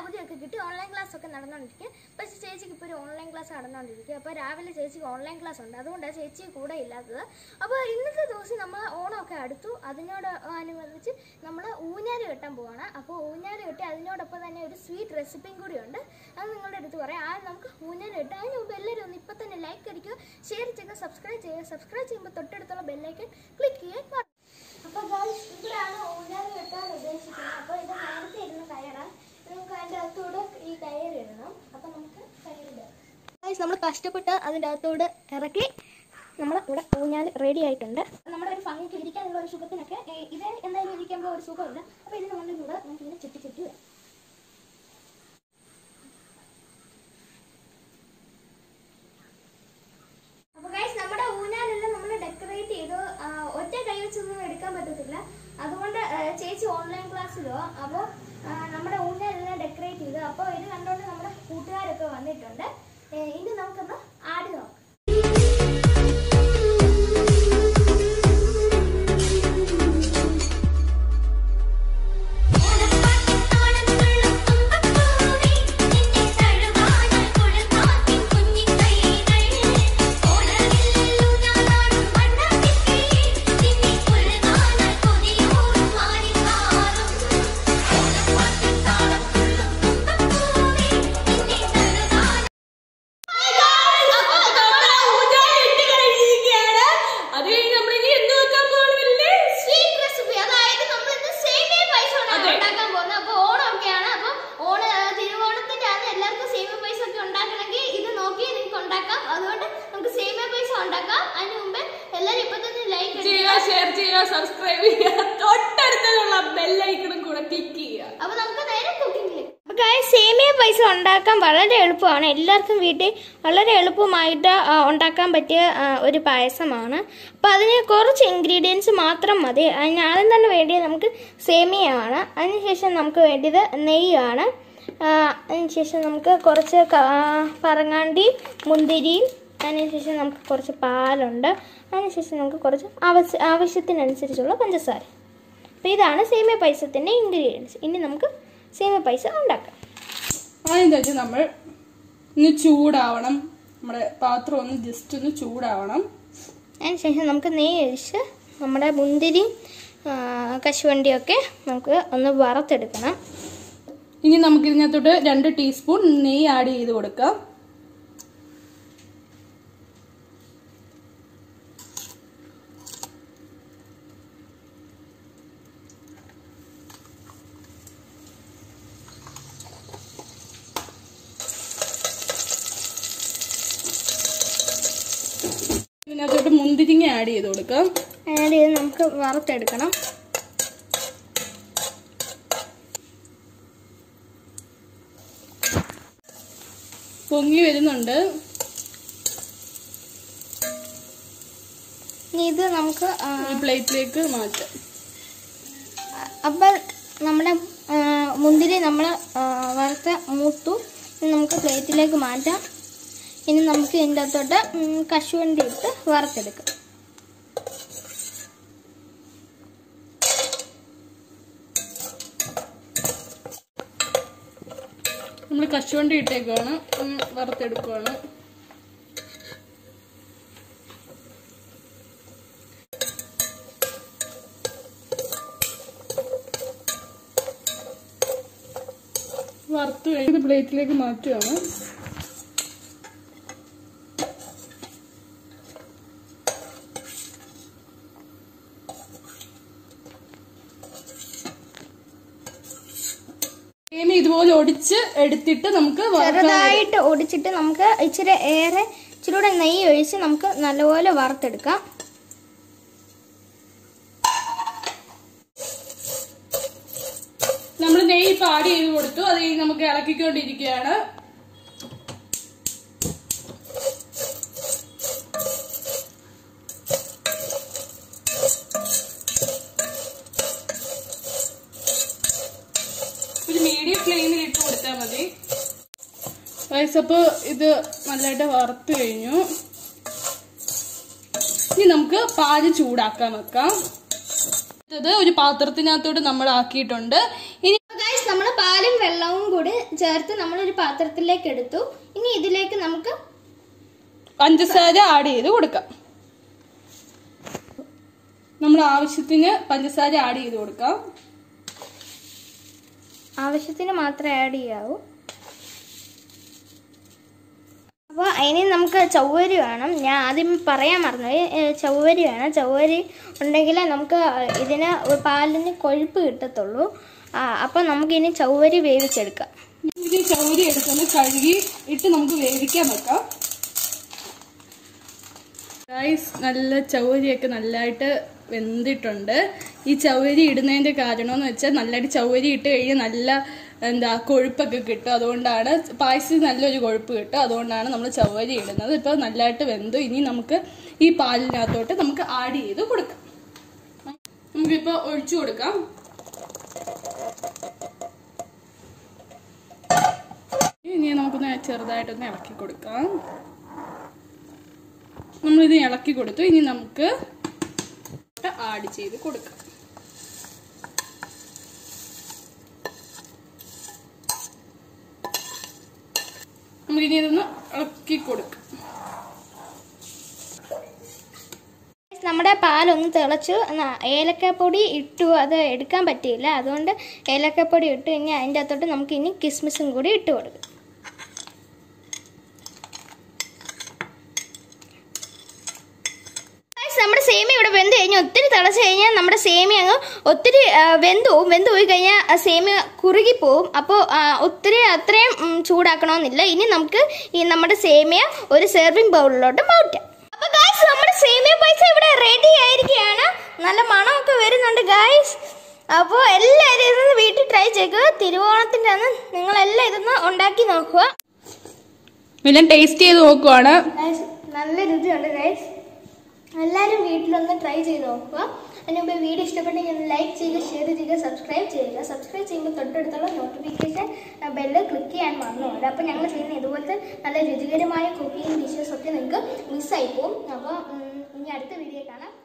അവധിയൊക്കെ കിട്ടി online class ഒക്കെ നടന്നുകൊണ്ടിരിക്കുക പക്ഷേ ചേച്ചിക്ക് ഇപ്പോൾ ഒരു ഓൺലൈൻ ക്ലാസ് നടന്നുകൊണ്ടിരിക്കുക അപ്പോൾ രാവിലെ ചേച്ചിക്ക് ഓൺലൈൻ ക്ലാസ് ഉണ്ട് അതുകൊണ്ടാണ് ചേച്ചി കൂടെ ഇല്ലാത്തത് അപ്പോൾ ഇന്നത്തെ ദിവസം നമ്മൾ ഓണമൊക്കെ അടുത്തു അതിനോട് അനുബന്ധിച്ച് നമ്മൾ ഊഞ്ഞാല് കെട്ടാൻ പോവാണ് അപ്പോൾ ഊഞ്ഞാല് കെട്ടി അതിനോടൊപ്പം തന്നെ ഒരു സ്വീറ്റ് റെസിപ്പിയും കൂടി ഉണ്ട് അത് നിങ്ങളുടെ അടുത്ത് പറയാം ആ നമുക്ക് ഊഞ്ഞാല് കെട്ടാം അതിന് മുമ്പ് എല്ലാവരും ഒന്ന് ഇപ്പം തന്നെ ലൈക്ക് അടിക്കുക ഷെയർ ചെയ്യുക സബ്സ്ക്രൈബ് ചെയ്യുക സബ്സ്ക്രൈബ് ചെയ്യുമ്പോൾ തൊട്ടടുത്തുള്ള ബെല്ലൈക്കൻ ക്ലിക്ക് ചെയ്യുക അപ്പോൾ ഗൈസ് ഇവിടെയാണ് ഊഞ്ഞാല് കെട്ടാൻ ഉദ്ദേശിക്കുന്നത് അപ്പോൾ ഇത് നേരത്തെ ഇരുന്ന കയറാണ് നമുക്ക് അതിൻ്റെ അകത്തൂടെ ഈ കയറിടണം അപ്പോൾ നമുക്ക് കയറിടാം ഗൈസ് നമ്മൾ കഷ്ടപ്പെട്ട് അതിൻ്റെ അകത്തോട് ഇറക്കി നമ്മൾ ഇവിടെ ഊഞ്ഞാൽ റെഡി ആയിട്ടുണ്ട് നമ്മുടെ ഒരു ഭംഗിക്ക് ഇരിക്കാനുള്ള ഒരു സുഖത്തിനൊക്കെ ഏ, ഇത് എന്തായാലും ഇരിക്കുമ്പോൾ ഒരു സുഖമില്ല അപ്പോൾ ഇതിന് മുകളിൽ കൂടെ നമുക്ക് ഇങ്ങനെ ചുറ്റി ചുറ്റി വരാം അപ്പോൾ ഗൈസ് നമ്മുടെ ഊഞ്ഞാലെല്ലാം നമ്മൾ ഡെക്കറേറ്റ് ചെയ്തു ആ, ഒറ്റ കൈ വെച്ചൊന്നും എടുക്കാൻ പറ്റത്തില്ല അതുകൊണ്ട് ആ, ചേച്ചി ഓൺലൈൻ ക്ലാസ്സിലോ അപ്പോൾ നമ്മുടെ ഊഞ്ഞാലെല്ലാം ഡെക്കറേറ്റ് ചെയ്തു അപ്പോൾ ഇത് കണ്ടുകൊണ്ട് നമ്മുടെ കൂട്ടുകാരൊക്കെ വന്നിട്ടുണ്ട് ഏ, ഇനി നമുക്കൊന്ന് ആടി നോക്കാം അത് കഴിഞ്ഞ് നമ്മൾ ഇനി എന്ത് വെക്കാൻ പോകുന്നില്ലേ സ്വീറ്റ് റെസിപ്പി അതായത് നമ്മൾ ഇന്ന് സേമിയ പായസമാണ് അതെ. ഉണ്ടാക്കാൻ പോകുന്നത് അപ്പോൾ ഓണമൊക്കെയാണ് അപ്പോൾ ഓണ തിരുവോണത്തിന്റെ ആണ് എല്ലാവർക്കും സേമിയ പായസം ഒക്കെ ഉണ്ടാക്കണമെങ്കിൽ ഇത് നോക്കി നിങ്ങൾക്ക് ഉണ്ടാക്കാം അതുകൊണ്ട് നമുക്ക് സേമിയ പായസം ഉണ്ടാക്കാം അതിന് മുമ്പ് എല്ലാവരും ഇപ്പൊ തന്നെ ലൈക്ക് ചെയ്യുക ഷെയർ ചെയ്യുക സബ്സ്ക്രൈബ് ചെയ്യുക തൊട്ടടുത്തുള്ള ബെല്ലൈക്കണും കൂടെ ക്ലിക്ക് ചെയ്യുക അപ്പൊ നമുക്ക് നേരെ കുക്കിംഗിലേക്ക് സേമിയ പായസം ഉണ്ടാക്കാൻ വളരെ എളുപ്പമാണ് എല്ലാവർക്കും വീട്ടിൽ വളരെ എളുപ്പമായിട്ട് ആ, ഉണ്ടാക്കാൻ പറ്റിയ ആ, ഒരു പായസമാണ് അപ്പോൾ അതിന് കുറച്ച് ഇൻഗ്രീഡിയൻസ് മാത്രം മതി അതിന് ആദ്യം തന്നെ വേണ്ടിയത് നമുക്ക് സേമിയയാണ് അതിനുശേഷം നമുക്ക് വേണ്ടിയത് നെയ്യാണ് ആ, അതിനുശേഷം നമുക്ക് കുറച്ച് ക- ആ, പറങ്ങാണ്ടി മുന്തിരിയും അതിനുശേഷം നമുക്ക് കുറച്ച് പാലുണ്ട് അതിനുശേഷം നമുക്ക് കുറച്ച് ആവശ്യ ആവശ്യത്തിനനുസരിച്ചുള്ള പഞ്ചസാര അപ്പോൾ ഇതാണ് സേമിയ പായസത്തിൻ്റെ ഇൻഗ്രീഡിയൻസ് ഇനി നമുക്ക് സേമിയ പായസം ഉണ്ടാക്കാം ആദ്യം വെച്ചാൽ നമ്മൾ ഒന്ന് ചൂടാവണം നമ്മുടെ പാത്രം ഒന്ന് ജസ്റ്റ് ഒന്ന് ചൂടാവണം അതിനുശേഷം നമുക്ക് നെയ്യ് ഒഴിച്ച് നമ്മുടെ മുന്തിരിയും ആ, കശുവണ്ടിയൊക്കെ നമുക്ക് ഒന്ന് വറുത്തെടുക്കണം ഇനി നമുക്ക് ഇതിനകത്തോട്ട് രണ്ട് ടീസ്പൂൺ നെയ്യ് ആഡ് ചെയ്ത് കൊടുക്കാം ഇതിനകത്തോട്ട് മുന്തിരിങ്ങ ആഡ് ചെയ്ത് കൊടുക്കാം ആഡ് ചെയ്ത് നമുക്ക് വറുത്തെടുക്കണം പൊങ്ങി വരുന്നുണ്ട് ഇനി ഇത് നമുക്ക് ആ, ഈ പ്ലേറ്റിലേക്ക് മാറ്റാം അപ്പം നമ്മുടെ ആ, മുന്തിരി നമ്മൾ വറുത്ത് മൂത്തു ഇനി നമുക്ക് പ്ലേറ്റിലേക്ക് മാറ്റാം ഇനി നമുക്ക് ഇതിൻ്റെ അകത്തോട്ട് ഉം, കശുവണ്ടി ഇട്ട് വറുത്തെടുക്കാം നമ്മൾ കശുവണ്ടി ഇട്ടേക്കാണ് ഒന്ന് വറുത്തെടുക്കുവാണ് വറുത്ത് കഴിഞ്ഞ് പ്ലേറ്റിലേക്ക് മാറ്റുകയാണ് ഇനി ഇതുപോലെ ഒടിച്ച് എടുത്തിട്ട് നമുക്ക് വറുക്കാൻ ചെറുതായിട്ട് ഒടിച്ചിട്ട് നമുക്ക് ഇച്ചിരി ഏറെ ഇച്ചിരി കൂടെ നെയ്യ് ഒഴിച്ച് നമുക്ക് നല്ലപോലെ വറുത്തെടുക്കാം നമ്മൾ നെയ്യ് ഇപ്പൊ ആഡ് ചെയ്ത് കൊടുത്തു അത് കഴിഞ്ഞ് നമുക്ക് ഇളക്കിക്കൊണ്ടിരിക്കുകയാണ് ഒരു മീഡിയം ഫ്ലെയിമിൽ ഇട്ട് കൊടുത്താൽ മതി റൈസ് അപ്പൊ ഇത് നല്ലതായിട്ട് വറുത്ത് കഴിഞ്ഞു ഇനി നമുക്ക് പാല് ചൂടാക്കാൻ വെക്കാം ഇത് ഒരു പാത്രത്തിനകത്തോട്ട് നമ്മൾ ആക്കിയിട്ടുണ്ട് ഇനി നമ്മൾ പാലും വെള്ളം വെള്ളവും കൂടി ചേർത്ത് നമ്മളൊരു പാത്രത്തിലേക്ക് എടുത്തു ഇനി ഇതിലേക്ക് നമുക്ക് പഞ്ചസാര ആഡ് ചെയ്ത് കൊടുക്കാം നമ്മുടെ ആവശ്യത്തിന് പഞ്ചസാര ആഡ് ചെയ്ത് കൊടുക്കാം ആവശ്യത്തിന് മാത്രമേ ആഡ് ചെയ്യാവൂ അപ്പോൾ അതിന് നമുക്ക് ചൗവരി വേണം ഞാൻ ആദ്യം പറയാൻ മറന്നുപോയി ഏ, ചൗവരി വേണം ചൗവരി ഉണ്ടെങ്കിൽ നമുക്ക് ഇതിന് പാലിന് കൊഴുപ്പ് കിട്ടത്തുള്ളൂ അപ്പോൾ നമുക്കിനി ചൗവരി വേവിച്ചെടുക്കാം ഇത് ചൗരി എടുത്തൊന്ന് കഴുകി ഇട്ട് നമുക്ക് വേവിക്കാൻ വെക്കാം ഗൈസ് നല്ല ചൗരിയൊക്കെ നല്ലതായിട്ട് വെന്തിട്ടുണ്ട് ഈ ചൗരി ഇടുന്നതിന്റെ കാരണം എന്ന് വെച്ചാൽ നല്ലതായിട്ട് ചൗരി ഇട്ട് കഴിഞ്ഞാൽ നല്ല എന്താ കൊഴുപ്പൊക്കെ കിട്ടും അതുകൊണ്ടാണ് പായസത്തിൽ നല്ലൊരു കൊഴുപ്പ് കിട്ടും അതുകൊണ്ടാണ് നമ്മൾ ചൗരി ഇടുന്നത് ഇപ്പോൾ നല്ലതായിട്ട് വെന്തു ഇനി നമുക്ക് ഈ പാലിനകത്തോട്ട് നമുക്ക് ആഡ് ചെയ്ത് കൊടുക്കാം നമുക്കിപ്പോൾ ഒഴിച്ചു കൊടുക്കാം ഇനി നമുക്കൊന്ന് ചെറുതായിട്ടൊന്ന് ഇളക്കി കൊടുക്കാം നമ്മളിത് ഇളക്കി കൊടുത്തു ഇനി നമുക്ക് ആഡ് ചെയ്ത് കൊടുക്കാം നമുക്കിനി ഇതൊന്ന് ഇളക്കി കൊടുക്കാം നമ്മുടെ പാലൊന്ന് തിളച്ചു ന- ഏലക്കപ്പൊടി ഇട്ടു അത് എടുക്കാൻ പറ്റിയില്ല അതുകൊണ്ട് ഏലക്കപ്പൊടി ഇട്ടു ഇനി അതിൻ്റെ അകത്തോട്ട് നമുക്ക് ഇനി കിസ്മിസും കൂടി ഇട്ട് കൊടുക്കും Guys, നമ്മുടെ സേമിയ ഇവിടെ വെന്ത് കഴിഞ്ഞാൽ ഒത്തിരി തിളച്ച് കഴിഞ്ഞാൽ നമ്മുടെ സേമിയ അങ്ങ് ഒത്തിരി ആ, വെന്ത് പോവും വെന്ത് പോയി കഴിഞ്ഞാൽ ആ സേമിയ കുറുകി പോവും അപ്പോൾ ഒത്തിരി അത്രയും ഉം, ചൂടാക്കണമെന്നില്ല ഇനി നമുക്ക് ഈ നമ്മുടെ സേമിയ ഒരു സെർവിങ് ബൗളിലോട്ട് മാറ്റാം അപ്പൊ ഗായ്സ് നമ്മുടെ സേമിയ പൈസ ഇവിടെ റെഡി ആയിരിക്കുകയാണ് നല്ല മണമൊക്കെ വരുന്നുണ്ട് ഗായ്സ് അപ്പോൾ എല്ലാവരും ഇതൊന്ന് വീട്ടിൽ ട്രൈ ചെയ്യുക തിരുവോണത്തിൻ്റെ അന്ന് നിങ്ങളെല്ലാം ഇതൊന്ന് ഉണ്ടാക്കി നോക്കുക എല്ലാം ടേസ്റ്റ് ചെയ്ത് നോക്കുവാണ് ഗൈസ് നല്ല രുചിയുണ്ട് ഗൈസ് എല്ലാവരും വീട്ടിലൊന്ന് ട്രൈ ചെയ്ത് നോക്കുക അതിന് മുമ്പ് വീഡിയോ ഇഷ്ടപ്പെട്ടെങ്കിൽ ഒന്ന് ലൈക്ക് ചെയ്യുക ഷെയർ ചെയ്യുക സബ്സ്ക്രൈബ് ചെയ്യുക സബ്സ്ക്രൈബ് ചെയ്യുമ്പോൾ തൊട്ടടുത്തുള്ള നോട്ടിഫിക്കേഷൻ ബെല്ല് ക്ലിക്ക് ചെയ്യാൻ മറന്നുപോകരുത് അപ്പോൾ ഞങ്ങൾ ചെയ്യുന്ന ഇതുപോലത്തെ നല്ല രുചികരമായ കുക്കിംഗ് ഡിഷസ് ഒക്കെ നിങ്ങൾക്ക് മിസ്സായി പോകും അപ്പോൾ ഉം, ഇനി അടുത്ത വീഡിയോ കാണാം